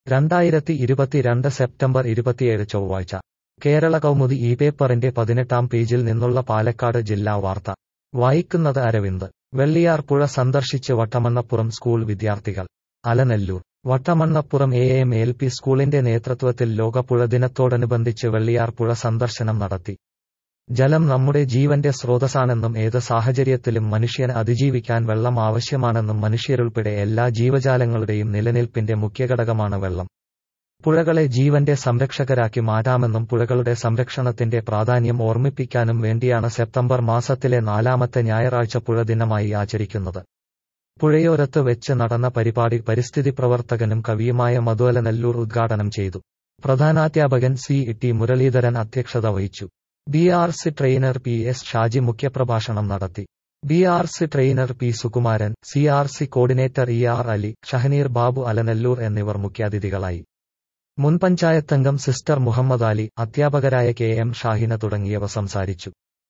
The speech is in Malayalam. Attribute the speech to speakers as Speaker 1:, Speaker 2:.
Speaker 1: രണ്ടായിരത്തി ഇരുപത്തിരണ്ട് സെപ്റ്റംബർ ഇരുപത്തിയേഴ് ചൊവ്വാഴ്ച കേരള കൗമുദി ഈ പേപ്പറിന്റെ പതിനെട്ടാം പേജിൽ നിന്നുള്ള പാലക്കാട് ജില്ലാ വാർത്ത വായിക്കുന്നത് അരവിന്ദ് വെള്ളിയാർപ്പുഴ സന്ദർശിച്ച് വട്ടമണ്ണപ്പുറം സ്കൂൾ വിദ്യാർത്ഥികൾ Alanallur Vattamannappuram A M L P സ്കൂളിന്റെ നേതൃത്വത്തിൽ ലോകപ്പുഴ ദിനത്തോടനുബന്ധിച്ച് വെള്ളിയാർപ്പുഴ സന്ദർശനം നടത്തി ജലം നമ്മുടെ ജീവന്റെ സ്രോതസ്സാണെന്നും ഏത് സാഹചര്യത്തിലും മനുഷ്യന് അതിജീവിക്കാൻ വെള്ളം ആവശ്യമാണെന്നും മനുഷ്യരുൾപ്പെടെ എല്ലാ ജീവജാലങ്ങളുടെയും നിലനിൽപ്പിന്റെ മുഖ്യഘടകമാണ് വെള്ളം പുഴകളെ ജീവന്റെ സംരക്ഷകരാക്കി മാറ്റാമെന്നും പുഴകളുടെ സംരക്ഷണത്തിന്റെ പ്രാധാന്യം ഓർമ്മിപ്പിക്കാനും വേണ്ടിയാണ് സെപ്റ്റംബർ മാസത്തിലെ നാലാമത്തെ ഞായറാഴ്ച പുഴ ദിനമായി ആചരിക്കുന്നത് പുഴയോരത്ത് വെച്ച് നടന്ന പരിപാടി പരിസ്ഥിതി പ്രവർത്തകനും കവിയുമായ മധുവലനല്ലൂർ ഉദ്ഘാടനം ചെയ്തു പ്രധാനാധ്യാപകൻ സി ടി മുരളീധരൻ അധ്യക്ഷത വഹിച്ചു B R C trainer P S Shaji മുഖ്യപ്രഭാഷണം നടത്തി B R C trainer P Sukumaran C R C coordinator E R Ali Shahneer Babu Alanallur എന്നിവർ മുഖ്യാതിഥികളായി മുൻ പഞ്ചായത്തംഗം സിസ്റ്റർ മുഹമ്മദ് അലി അധ്യാപകരായ കെ എം ഷാഹിന തുടങ്ങിയവ സംസാരിച്ചു